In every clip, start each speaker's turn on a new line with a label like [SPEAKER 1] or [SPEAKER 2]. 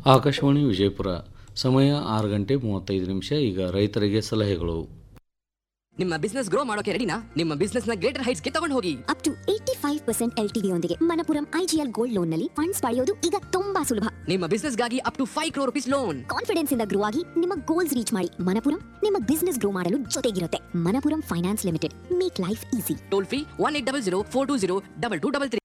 [SPEAKER 1] ಆಕಾಶವಾಣಿ ವಿಜಯಪುರ ಸಮಯ ಆರು ಗಂಟೆ ಮೂವತ್ತೈದು ನಿಮಿಷ ಈಗ ರೈತರಿಗೆ ಸಲಹೆಗಳು
[SPEAKER 2] ನಿಮ್ಮ ಬಿಸ್ನೆಸ್ ಗ್ರೋ ಮಾಡೋಕೆ ರೆಡಿನಾ ನಿಮ್ಮ ಬಿಸ್ನೆಸ್ ನ ಗ್ರೇಟರ್ ಹೈಟ್ಸ್ ಗೆ ತಗೊಂಡು ಹೋಗಿ
[SPEAKER 3] up to eighty five percent L ಯೊಂದಿಗೆ ಮನಪುರಂ ಐಜಿಎಲ್ ಗೋಲ್ಡ್ ಲೋನ್ ನಲ್ಲಿ ಫಂಡ್ಸ್ ಪಡೆಯೋದು ಈಗ ತುಂಬಾ ಸುಲಭ
[SPEAKER 2] ನಿಮ್ಮ ಬಿಸ್ನೆಸ್ ಗಾಗಿ up to five crore rupees loan
[SPEAKER 3] confidence ಇಂದ ಗ್ರೋ ಆಗಿ ನಿಮ್ಮ ಗೋಲ್ಸ್ ರೀಚ್ ಮಾಡಿ ಮನಪುರಂ ನಿಮ್ಮ ಬಿಸ್ನೆಸ್ ಗ್ರೋ ಮಾಡಲು ಜೊತೆಗಿರುತ್ತೆ Manappuram finance limited make life easy
[SPEAKER 2] toll free one eight double zero four two zero double two double three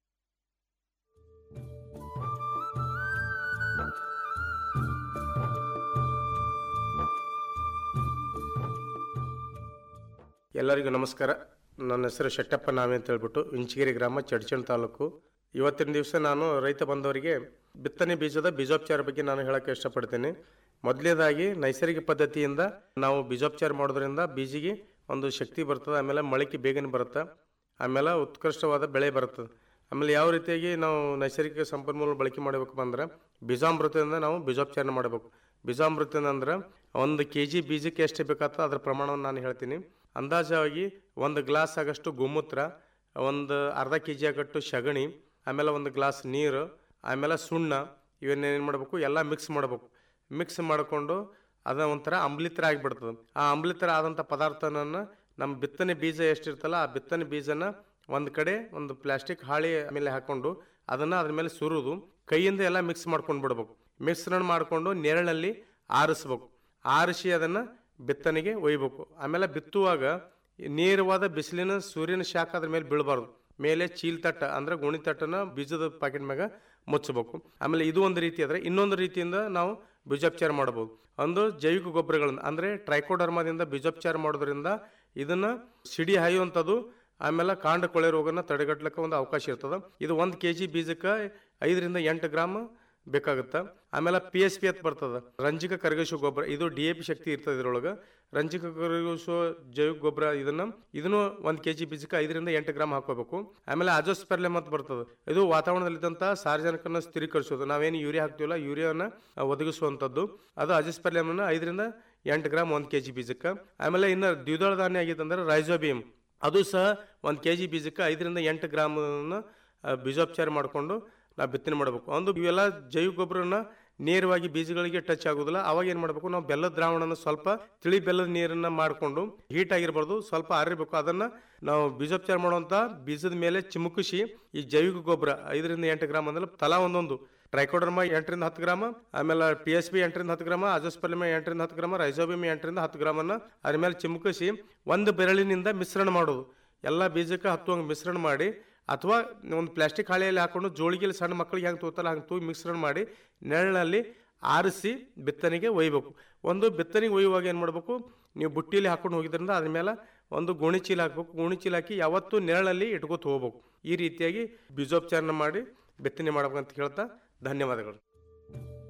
[SPEAKER 4] ಎಲ್ಲರಿಗೂ ನಮಸ್ಕಾರ ನನ್ನ ಹೆಸರು ಶೆಟ್ಟಪ್ಪ ನಾವೇ ಅಂತ ಹೇಳ್ಬಿಟ್ಟು ಇಂಚಗಿರಿ ಗ್ರಾಮ ಚಡ್ಚಣ್ ತಾಲೂಕು ಇವತ್ತಿನ ದಿವಸ ನಾನು ರೈತ ಬಂದವರಿಗೆ ಬಿತ್ತನೆ ಬೀಜದ ಬೀಜೋಪಚಾರ ಬಗ್ಗೆ ನಾನು ಹೇಳಕ್ಕೆ ಇಷ್ಟಪಡ್ತೀನಿ ಮೊದಲನೇದಾಗಿ ನೈಸರ್ಗಿಕ ಪದ್ಧತಿಯಿಂದ ನಾವು ಬೀಜೋಪಚಾರ ಮಾಡೋದ್ರಿಂದ ಬೀಜಿಗೆ ಒಂದು ಶಕ್ತಿ ಬರ್ತದೆ ಆಮೇಲೆ ಮೊಳಕೆ ಬೇಗನೆ ಬರುತ್ತೆ ಆಮೇಲೆ ಉತ್ಕೃಷ್ಟವಾದ ಬೆಳೆ ಬರ್ತದೆ ಆಮೇಲೆ ಯಾವ ರೀತಿಯಾಗಿ ನಾವು ನೈಸರ್ಗಿಕ ಸಂಪನ್ಮೂಲ ಬಳಕೆ ಮಾಡಬೇಕು ಅಂದ್ರೆ ಬೀಜಾಮೃತದಿಂದ ನಾವು ಬೀಜೋಪಚಾರ ಮಾಡಬೇಕು ಬೀಜಾಮೃತ ಅಂದ್ರೆ ಒಂದು ಕೆ ಜಿ ಬೀಜಕ್ಕೆ ಎಷ್ಟು ಬೇಕಾಗ್ತದೆ ಅದರ ಪ್ರಮಾಣವನ್ನು ನಾನು ಹೇಳ್ತೀನಿ ಅಂದಾಜಾಗಿ ಒಂದು ಗ್ಲಾಸ್ ಆಗಷ್ಟು ಗೋಮೂತ್ರ ಒಂದು ಅರ್ಧ ಕೆ ಜಿ ಆಗಟ್ಟು ಸಗಣಿ ಆಮೇಲೆ ಒಂದು ಗ್ಲಾಸ್ ನೀರು ಆಮೇಲೆ ಸುಣ್ಣ ಇವನ್ನೇನು ಮಾಡಬೇಕು ಎಲ್ಲ ಮಿಕ್ಸ್ ಮಾಡಬೇಕು ಮಿಕ್ಸ್ ಮಾಡಿಕೊಂಡು ಅದ ಒಂಥರ ಅಂಬ್ಲಿತರ ಆಗಿಬಿಡ್ತದೆ ಆ ಅಂಬ್ಲಿತರ ಆದಂಥ ಪದಾರ್ಥನ ನಮ್ಮ ಬಿತ್ತನೆ ಬೀಜ ಎಷ್ಟಿರ್ತಲ್ಲ ಆ ಬಿತ್ತನೆ ಬೀಜನ ಒಂದು ಕಡೆ ಒಂದು ಪ್ಲಾಸ್ಟಿಕ್ ಹಾಳಿ ಮೇಲೆ ಹಾಕೊಂಡು ಅದನ್ನು ಅದ್ರ ಮೇಲೆ ಸುರುದು ಕೈಯಿಂದ ಎಲ್ಲ ಮಿಕ್ಸ್ ಮಾಡ್ಕೊಂಡು ಬಿಡ್ಬೇಕು ಮಿಶ್ರಣ ಮಾಡಿಕೊಂಡು ನೆರಳಲ್ಲಿ ಆರಿಸ್ಬೇಕು ಆರಿಸಿ ಅದನ್ನು ಬಿತ್ತನೆಗೆ ಒಯ್ಬೇಕು ಆಮೇಲೆ ಬಿತ್ತುವಾಗ ನೇರವಾದ ಬಿಸಿಲಿನ ಸೂರ್ಯನ ಶಾಖ ಅದ್ರ ಮೇಲೆ ಬೀಳಬಾರ್ದು ಮೇಲೆ ಚೀಲ್ ತಟ್ಟ ಅಂದ್ರೆ ಗುಣಿ ತಟ್ಟನ ಬೀಜದ ಪ್ಯಾಕೆಟ್ ಮ್ಯಾಗ ಮುಚ್ಚಬೇಕು ಆಮೇಲೆ ಇದು ಒಂದು ರೀತಿ ಆದರೆ ಇನ್ನೊಂದು ರೀತಿಯಿಂದ ನಾವು ಬೀಜೋಪಚಾರ ಮಾಡಬಹುದು ಒಂದು ಜೈವಿಕ ಗೊಬ್ಬರಗಳನ್ನ ಅಂದರೆ ಟ್ರೈಕೋಡರ್ಮಾದಿಂದ ಬೀಜೋಪಚಾರ ಮಾಡೋದ್ರಿಂದ ಇದನ್ನ ಸಿಡಿ ಹಾಯುವಂಥದ್ದು ಆಮೇಲೆ ಕಾಂಡ ಕೊಳೆ ರೋಗನ ತಡೆಗಟ್ಟಲಿಕ್ಕೆ ಒಂದು ಅವಕಾಶ ಇರ್ತದೆ ಇದು ಒಂದು ಕೆ ಜಿ ಬೀಜಕ್ಕೆ ಐದರಿಂದ ಎಂಟು ಗ್ರಾಮ್ ಬೇಕಾಗುತ್ತೆ ಆಮೇಲೆ ಪಿ ಎಸ್ ಪಿ ಅಂತ ಬರ್ತದೆ ರಂಜಿಕ ಕರಗಿಸುವ ಗೊಬ್ಬರ ಇದು ಡಿ ಎ ಪಿ ಶಕ್ತಿ ಇರ್ತದೆ ಇದ್ರೊಳಗೆ ರಂಜಿಕ ಕರಗಿಸುವ ಜೈವಿಕ ಗೊಬ್ಬರ ಇದನ್ನ ಇದನ್ನು ಒಂದು ಕೆ ಜಿ ಬೀಜಕ್ಕೆ ಐದರಿಂದ ಎಂಟು ಗ್ರಾಮ್ ಹಾಕೋಬೇಕು ಆಮೇಲೆ ಅಜೋಸ್ಪೆರ್ಲೆಮ್ ಅಂತ ಬರ್ತದೆ ಇದು ವಾತಾವರಣದಲ್ಲಿದ್ದಂಥ ಸಾರ್ವಜನಿಕನ ಸ್ಥಿರೀಕರಿಸೋದು ನಾವೇನು ಯೂರಿಯಾ ಹಾಕ್ತೀವಲ್ಲ ಯೂರಿಯಾನ ಒದಗಿಸುವಂಥದ್ದು ಅದು ಅಜೋಸ್ಪೆರ್ಲೆಮ್ನ ಐದರಿಂದ ಎಂಟು ಗ್ರಾಮ್ ಒಂದು ಕೆ ಜಿ ಬೀಜಕ್ಕೆ ಆಮೇಲೆ ಇನ್ನು ದ್ವಿದಳ ಧಾನ್ಯ ಆಗಿತ್ತು ಅಂದ್ರೆ ರೈಸೋಬಿಯಮ್ ಅದು ಸಹ ಒಂದು ಕೆ ಜಿ ಬೀಜಕ್ಕೆ ಐದರಿಂದ ಎಂಟು ಗ್ರಾಮನ್ನು ಬೀಜೋಪಚಾರ ಮಾಡಿಕೊಂಡು ನಾವು ಬಿತ್ತನೆ ಮಾಡಬೇಕು ಒಂದು ಇವೆಲ್ಲ ಜೈವಿಕ ಗೊಬ್ಬರನ ನೇರವಾಗಿ ಬೀಜಗಳಿಗೆ ಟಚ್ ಆಗೋದಿಲ್ಲ ಅವಾಗ ಏನು ಮಾಡಬೇಕು ನಾವು ಬೆಲ್ಲದ ದ್ರಾವಣನ ಸ್ವಲ್ಪ ತಿಳಿ ಬೆಲ್ಲದ ನೀರನ್ನ ಮಾಡಿಕೊಂಡು ಹೀಟ್ ಆಗಿರ್ಬಾರ್ದು ಸ್ವಲ್ಪ ಆರಿರಬೇಕು ಅದನ್ನು ನಾವು ಬೀಜೋಪಚಾರ ಮಾಡುವಂಥ ಬೀಜದ ಮೇಲೆ ಚಿಮುಕಿಸಿ ಈ ಜೈವಿಕ ಗೊಬ್ಬರ ಐದರಿಂದ ಎಂಟು ಗ್ರಾಮ್ ಅಂದ್ರೆ ತಲಾ ಒಂದೊಂದು ಟ್ರೈಕೋಡರ್ಮ ಎಂಟರಿಂದ ಹತ್ತು ಗ್ರಾಮ ಆಮೇಲೆ ಪಿ ಎಸ್ ಬಿ ಎಂಟರಿಂದ ಹತ್ತು ಗ್ರಾಮ ಅಜಸ್ಪರ್ಲಿಮ ಎಂಟರಿಂದ ಹತ್ತು ಗ್ರಾಮ ರೈಸೋಬಿಮ್ ಎಂಟರಿಂದ ಹತ್ತು ಗ್ರಾಮನ್ನು ಅದ್ರ ಮೇಲೆ ಚಿಮುಕಿಸಿ ಒಂದು ಬೆರಳಿನಿಂದ ಮಿಶ್ರಣ ಮಾಡೋದು ಎಲ್ಲ ಬೀಜಕ್ಕೆ ಹತ್ತುವಂಗೆ ಮಿಶ್ರಣ ಮಾಡಿ ಅಥವಾ ಒಂದು ಪ್ಲಾಸ್ಟಿಕ್ ಹಾಳೆಯಲ್ಲಿ ಹಾಕೊಂಡು ಜೋಳಿಗೆಯಲ್ಲಿ ಸಣ್ಣ ಮಕ್ಕಳಿಗೆ ಹೆಂಗೆ ತೂತಲ್ಲ ಹಂಗೆ ತೂಗಿ ಮಿಶ್ರಣ ಮಾಡಿ ನೆರಳಿನಲ್ಲಿ ಆರಿಸಿ ಬಿತ್ತನೆಗೆ ಒಯ್ಬೇಕು ಒಂದು ಬಿತ್ತನೆಗೆ ಒಯ್ಯುವಾಗ ಏನು ಮಾಡಬೇಕು ನೀವು ಬುಟ್ಟಿಯಲ್ಲಿ ಹಾಕೊಂಡು ಹೋಗಿದ್ರಿಂದ ಅದ್ರ ಮೇಲೆ ಒಂದು ಗೋಣಿ ಚೀಲ ಹಾಕ್ಬೇಕು ಗೋಣಿ ಚೀಲ ಹಾಕಿ ಯಾವತ್ತೂ ನೆರಳಲ್ಲಿ ಇಟ್ಕೋತ ಹೋಗ್ಬೇಕು ಈ ರೀತಿಯಾಗಿ ಬೀಜೋಪಚಾರನ ಮಾಡಿ ಬಿತ್ತನೆ ಮಾಡ್ಬೇಕಂತ ಹೇಳ್ತಾ ಧನ್ಯವಾದಗಳು